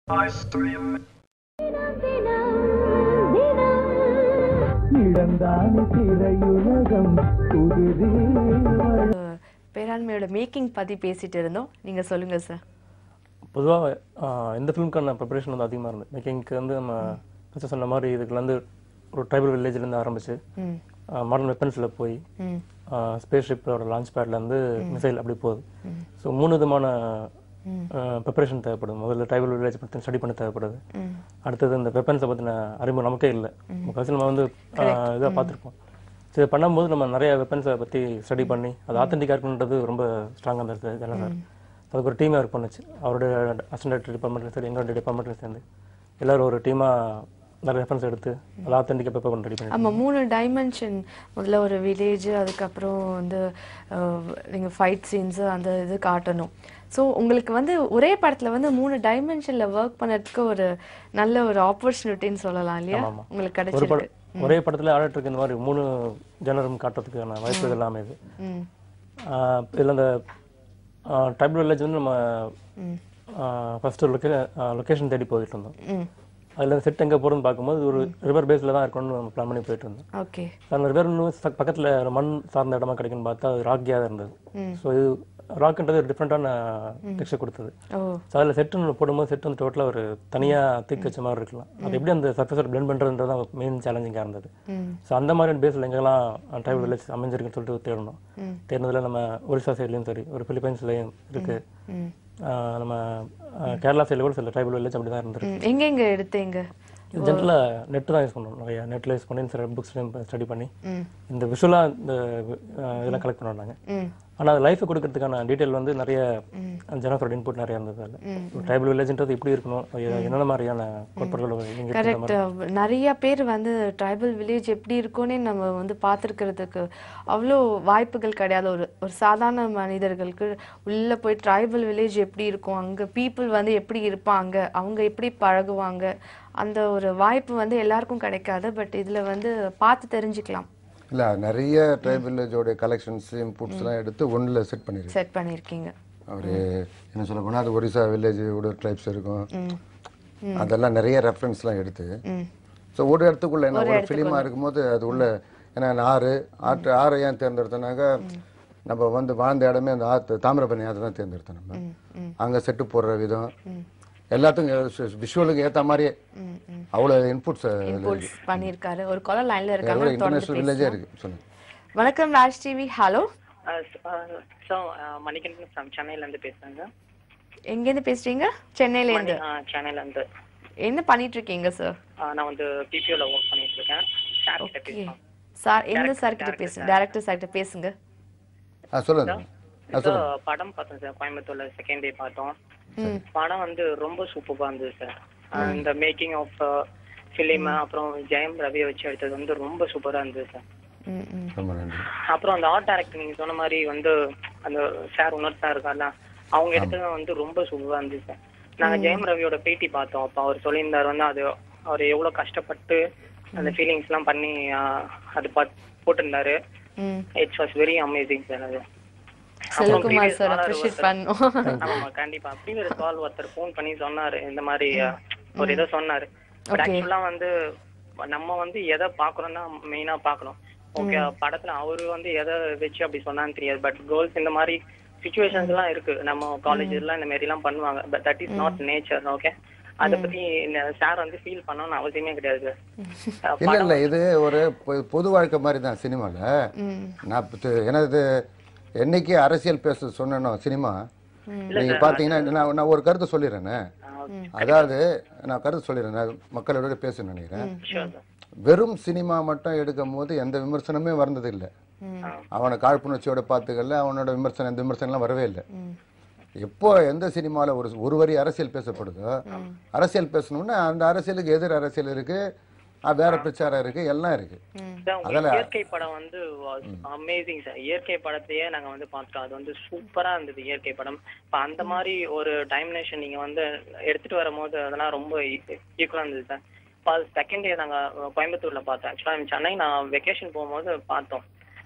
இழந்தானி திரையுலகம் புதிரே பேராண்மையோட மேக்கிங் பத்தி பேசிட்டு இருந்தோம் நீங்க சொல்லுங்க சார் பொதுவாக இந்த ஃபிலிம்க்கான ப்ரிப்பரேஷன் வந்து அதிகமாக இருந்தது மேக்கிங்க்கு வந்து நம்ம ஃபஸ்ட்டு சொன்ன மாதிரி இதுக்குள்ள வந்து ஒரு ட்ரைபல் வில்லேஜ்லேருந்து ஆரம்பிச்சு ம் மாடர்ன் வெப்பன்ஸில் போய் ம் ஸ்பேஸ் ஷிப்போட லான்ச் பேட்லேருந்து மிசைல் அப்படி போகுது ஸோ மூணு விதமான ப்ரிப்பரேஷன் தேவைப்படுது முதல்ல ட்ரைபல் வில்லேஜ் பற்றி ஸ்டடி பண்ண தேவைப்படுது ம் அடுத்தது இந்த வெப்பன்ஸை பற்றின அறிமுகம் நமக்கே இல்லை முக்கால்வாசி நம்ம வந்து இதாக பார்த்துருப்போம் ஸோ இதை பண்ணும்போது நம்ம நிறைய வெப்பன்ஸை பற்றி ஸ்டடி பண்ணி அது ஆத்தென்டிக்காக இருக்குன்றது ரொம்ப ஸ்ட்ராங்காக இருந்தது இதெல்லாம் சார் அதுக்கு ஒரு டீமாக ஒர்க் பண்ணுச்சு அவருடைய அசிஸ்டன்ட் டிபார்ட்மெண்ட்லையும் சரி எங்களோட டிபார்ட்மெண்ட்லையும் சேர்ந்து எல்லோரும் ஒரு டீமாக நிறைய ரெஃபரன்ஸ் எடுத்து அது ஆத்தென்டிக்காக பேப்பர் பண்ணி ரெடி பண்ணி ஆமா மூணு டைமென்ஷன் முதல்ல ஒரு வில்லேஜ் அதுக்கப்புறம் வந்து அஹ், நீங்க ஃபைட் சீன்ஸ் அந்த இது காட்டணும் ஸோ உங்களுக்கு வந்து ஒரே படத்துல வந்து மூணு டைமென்ஷன்ல ஒர்க் பண்ணதுக்கு ஒரு நல்ல ஒரு ஆப்பர்ச்சுனிட்டின்னு சொல்லலாம் இல்லையா ஆமா. உங்களுக்கு ஒரு கிடைச்சிருக்கு படம் ஒரே படத்தில் ஆடிட்டு இந்த மாதிரி மூணு ஜெனரும் காட்டுறதுக்கான வாய்ப்பு எல்லாமே இது ம் இதில் அந்த ட்ரைபல் வில்லேஜ் வந்து நம்ம ம் ஃபஸ்ட்டு லொக்கே லொக்கேஷன் தேடி போயிட்டு இருந்தோம் ம் அதில் செட் எங்கே போகிறோம்னு பார்க்கும்போது ஒரு ரிவர் பேஸில் தான் இருக்கணும்னு நம்ம பிளான் பண்ணி போயிட்டு இருந்தோம் ஓகே அந்த ரிவர் பக்கத்தில் மண் சார்ந்த இடமா கிடைக்குன்னு பார்த்தா அது ராக்கியாக தான் இருந்தது ஸோ இது ராக்குன்றது ஒரு டிஃப்ரெண்ட்டான டெக்ஸ்டர் கொடுத்தது ஓ ஸோ அதில் செட்டு போடும்போது செட் வந்து டோட்டலாக ஒரு தனியாக தீக்கு வச்ச மாதிரி இருக்கலாம் அது எப்படி அந்த சர்ஃபேஸோட பிளெண்ட் பண்ணுறதுன்றது தான் மெயின் சேலஞ்சிங்காக இருந்தது ம் ஸோ அந்த மாதிரி பேஸில் எங்கெல்லாம் ட்ரைபல் வில்லேஜ் அமைஞ்சிருக்குன்னு சொல்லிட்டு தேடணும் ம். தேடினதில் நம்ம ஒரிசா சைட்லேயும் சரி ஒரு பிலிப்பைன்ஸ்லேயும் இருக்குது ம் நம்ம ஆஹ், கேரளா சைடில் கூட சில ட்ரைபல் வில்லேஜ் அப்படி தான் இருந்திருக்கு ம் எங்க எங்க எடுத்தீங்க இது ஜென்ரலாக நெட்டு தான் யூஸ் பண்ணணும் நிறையா நெட்டில் யூஸ் பண்ணி சில புக்ஸ்லையும் ஸ்டடி பண்ணி ம் இந்த விஷுவலாக இந்த ஆஹ், இதெல்லாம் கலெக்ட் பண்ணுவாங்க ம் ஆனால் அது லைஃபை கொடுக்கறதுக்கான டீட்டெயில் வந்து நிறைய ஜனஃபரோட இன்புட் நிறைய இருந்தது அதில் ட்ரைபல் வில்லேஜ்ன்றது எப்படி இருக்கணும் அது என்னென்ன மாதிரியான கோட்பாடுகள் இங்கே கரெக்ட் நிறைய பேர் வந்து ட்ரைபல் வில்லேஜ் எப்படி இருக்கும்னே நம்ம வந்து பார்த்துருக்கிறதுக்கு அவ்வளோ வாய்ப்புகள் கிடையாது ஒரு ஒரு சாதாரண மனிதர்களுக்கு உள்ள போய் ட்ரைபல் வில்லேஜ் எப்படி இருக்கும் அங்க பீப்புள் வந்து எப்படி இருப்பாங்க அவங்க எப்படி பழகுவாங்க அந்த ஒரு வாய்ப்பு வந்து எல்லாருக்கும் கிடைக்காது பட் இதுல வந்து பார்த்து தெரிஞ்சுக்கலாம் இல்ல நிறைய ட்ரைப் வில்லேஜோட கலெக்ஷன்ஸ் இன்புட்ஸ்லாம் எடுத்து ஒண்ணுல செட் பண்ணிருக்கு செட் பண்ணியிருக்கீங்க அவரு என்ன சொல்ல போனா அது ஒரிசா வில்லேஜ் ஒரு ட்ரைப்ஸ் இருக்கும் ம் அதெல்லாம் நிறைய ரெஃபரன்ஸ்லாம் எடுத்து ம் ஸோ ஒரு இடத்துக்குள்ள என்ன ஒரு ஃபிலிமாக இருக்கும்போது அது உள்ள ஏன்னா நான் ஆறு ஆற்று ஆறை ஏன் தேர்ந்தெடுத்தோன்னாக்கா நம்ம வந்து வாழ்ந்த இடமே அந்த ஆற்று தாமிரபரணி ஆற்று தான் தேர்ந்தெடுத்தோம் நம்ம ம் அங்கே செட்டு போடுற விதம் எல்லாத்துக்கும் விஷுவலுக்கு ஏற்ற மாதிரியே ம் ம் அவ்வளோ இன்புட்ஸ் இம்போர்ட்ஸ் பண்ணியிருக்காரு ஒரு காலர் லைன்ல இருக்காங்க தொடர்ந்து இன்டர்நேஷனல் வில்லேஜே பேசலாம். இருக்கு சொல்லுங்க வணக்கம் Raj TV hello so Manikandan from சென்னையிலேருந்து பேசுகிறேங்க எங்கேருந்து பேசுறீங்க சென்னையில இருந்து சென்னையிலேருந்து என்ன பண்ணிட்டு இருக்கீங்க சார் நான் வந்து பிபிஓவில் ஒர்க் பண்ணிட்டு இருக்கேன் சார் கிட்ட ஓகே பேசலாம் சார் எந்த சார் கிட்ட பேசுங்க டைரக்டர் சார் கிட்ட பேசுங்க ஆ சொல்லுங்க ஆ ஸோ சொல்லுங்க படம் பார்த்தோம் சார் கோயம்புத்தூர்ல செகண்ட் டே பார்த்தோம் படம் வந்து ரொம்ப சூப்பராக இருந்தது சார் இந்த மேக்கிங் ஆஃப் ஃபிலிம் அப்புறம் ஜெயம் ரவியை வச்சு எடுத்தது வந்து ரொம்ப சூப்பராக இருந்தது சார் ம் ம் ரொம்ப நன்றி அப்புறம் அந்த ஆர்ட் டைரக்டர் நீங்க சொன்ன மாதிரி வந்து அந்த சார் இன்னொரு சார் இருக்கார்ல அவங்க எடுத்தது வந்து ரொம்ப சூப்பரா இருந்துச்சு சார் நாங்க ஜெயம் ரவியோட பேட்டி பார்த்தோம் அப்ப அவர் சொல்லியிருந்தார் வந்து அது அவர் எவ்வளவு கஷ்டப்பட்டு அந்த ஃபீலிங்ஸ் எல்லாம் பண்ணி ஆஹ், அது பாத்- போட்டிருந்தாரு ம் it's was very amazing sir அது செல்வகுமார் சார் அப்ரிஷியேட் பண்ணோம் ஆமா கண்டிப்பா ப்ரீவியஸ் கால் ஒருத்தர் ஃபோன் பண்ணி சொன்னாரு இந்த மாதிரி ஆஹ், ஒரு இதை சொன்னாரு பட் ஆக்சுவலா வந்து நம்ம வந்து எதை பாக்குறோம்னா மெயினா பார்க்கணும் ஓகே படத்துல அவரு வந்து எதை வச்சு அப்படி சொன்னான்னு தெரியாது பட் கேர்ள்ஸ் இந்த மாதிரி சுச்சுவேஷன்ஸ் எல்லாம் இருக்கு நம்ம காலேஜ் எல்லாம் இந்த மாதிரி எல்லாம் பண்ணுவாங்க but that is not nature okay அத பத்தி சார் வந்து ஃபீல் பண்ணணும்னு அவசியமே கிடையாது அஹ் இல்ல இல்ல இது ஒரு பொ- பொது வாழ்க்கை மாதிரி தான் சினிமால ம் நான் இப்ப து- எனது என்னைக்கு அரசியல் பேச சொன்னனோ சினிமா நீங்க பாத்தீங்கன்னா நான் நான் ஒரு கருத்து சொல்லிடுறேனே அதாவது நான் கருத்து சொல்லிடுறேன் நான் மக்களோட பேச நினைக்கிறேன் sure sir. வெறும் சினிமா மட்டும் எடுக்கும் போது எந்த விமர்சனமே வந்தது இல்ல அவனை காழ்ப்புணர்ச்சியோட பார்த்துக்கல அவனோட விமர்சனம் எந்த விமர்சனம்லாம் வரவே இல்லை எப்போ எந்த சினிமால ஒரு ஒரு வரி அரசியல் பேசப்படுதோ அரசியல் பேசணும்னா அந்த அரசியலுக்கு எதிர் அரசியல் இருக்கு அஹ் வேற பிரச்சாரம் இருக்கு எல்லாம் இருக்கு சார், உங்களுக்கு இயற்கை படம் வந்து அமேசிங் சார் இயற்கை படத்தையே நாங்க வந்து பார்த்தோம் அது வந்து சூப்பரா இருந்தது இயற்கை படம் இப்ப அந்த மாதிரி ஒரு டைமினேஷன் நீங்க வந்து எடுத்துட்டு வரும்போது அதெல்லாம் ரொம்ப ஈக்குவலா இருந்தது சார் இப்போ செகண்ட் டே நாங்க கோயம்புத்தூர்ல பார்த்தோம் ஆக்சுவலா சென்னை நான் வெக்கேஷன் போகும்போது பார்த்தோம்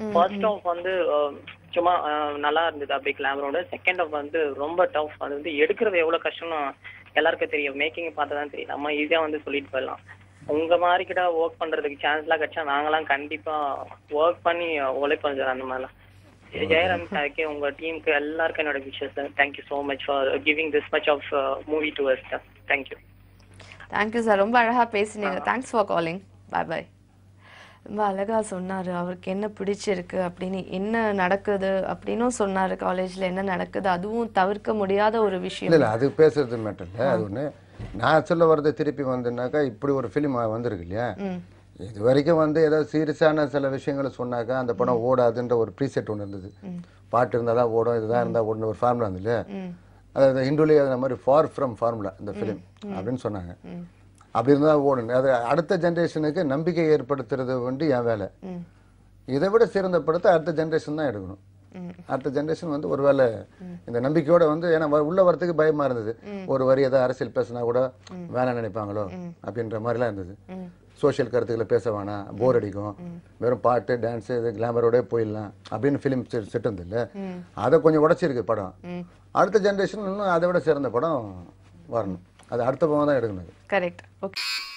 ஃபர்ஸ்ட் ஆஃப் வந்து அஹ், சும்மா அஹ், நல்லா இருந்தது அப்படி கிளாமரோட செகண்ட் ஆஃப் வந்து ரொம்ப டஃப் அது வந்து எடுக்கிறது எவ்வளவு கஷ்டம்னு எல்லாருக்கும் தெரியும் மேக்கிங் பார்த்தா தான் தெரியும் நம்ம ஈஸியா வந்து சொல்லிட்டு போயிடலாம் உங்க மாதிரி கிட்ட ஒர்க் பண்றதுக்கு சான்ஸ்லாம் கிடைச்சா நாங்களாம் கண்டிப்பா ஒர்க் பண்ணி உழைப்போம் சார் அந்த மாதிரிலாம் ஜெயராம் சாருக்கு உங்க டீமுக்கு எல்லாருக்கும் என்னோட wishes sir thank you so much for giving this much of movie to us sir thank you thank you sir ரொம்ப அழகா பேசுனீங்க thanks for calling bye bye ரொம்ப அழகா சொன்னாரு அவருக்கு என்ன பிடிச்சிருக்கு அப்படின்னு என்ன நடக்குது அப்படின்னும் சொன்னாரு காலேஜ்ல என்ன நடக்குது அதுவும் தவிர்க்க முடியாத ஒரு இல்லை விஷயம் இல்லை அது பேசுறது மேட்டர் இல்லை அது ஒன்று நான் சொல்ல வர்றது திருப்பி வந்துனாக்கா இப்படி ஒரு ஃபிலிம் வந்திருக்கு இல்லையா இது வரைக்கும் வந்து ஏதாவது சீரியஸான சில விஷயங்களை சொன்னாக்கா அந்த படம் ஓடாதுன்ற ஒரு ப்ரீசெட் ஒன்று இருந்தது பாட்டு இருந்தால் தான் ஓடும் இதுதான் இருந்தால் ஓடணும் ஒரு ஃபார்முலா இருந்தது இல்லையா அதாவது ஹிந்துலேயே அந்த மாதிரி ஃபார் ஃப்ரம் ஃபார்முலா இந்த ஃபிலிம் அப்படின்னு சொன்னாங்க அப்படி இருந்தால் ஓடணும் அது அடுத்த ஜென்ரேஷனுக்கு நம்பிக்கை ஏற்படுத்துறது வந்து என் வேலை இதை விட சிறந்த படத்தை அடுத்த ஜென்ரேஷன் தான் எடுக்கணும் அடுத்த ஜென்ரேஷன் வந்து ஒருவேளை இந்த நம்பிக்கையோட வந்து ஏன்னா வ- உள்ள வரதுக்கு பயமா இருந்தது ஒரு வரி ஏதாவது அரசியல் பேசினா கூட வேணாம் நினைப்பாங்களோ அப்படின்ற மாதிரிலாம் இருந்தது சோஷியல் கருத்துக்களை பேச வேணாம் போர் அடிக்கும் வெறும் பாட்டு டான்ஸ் இது கிளாமரோட போயிடலாம் அப்படின்னு ஃபிலிம் செட் இருந்தது இல்ல அதை கொஞ்சம் உடைச்சிருக்கு படம் அடுத்த ஜென்ரேஷன் இன்னும் அதை விட சிறந்த படம் வரணும் அது அடுத்த படம் தான் எடுக்கணும் அது. Correct okay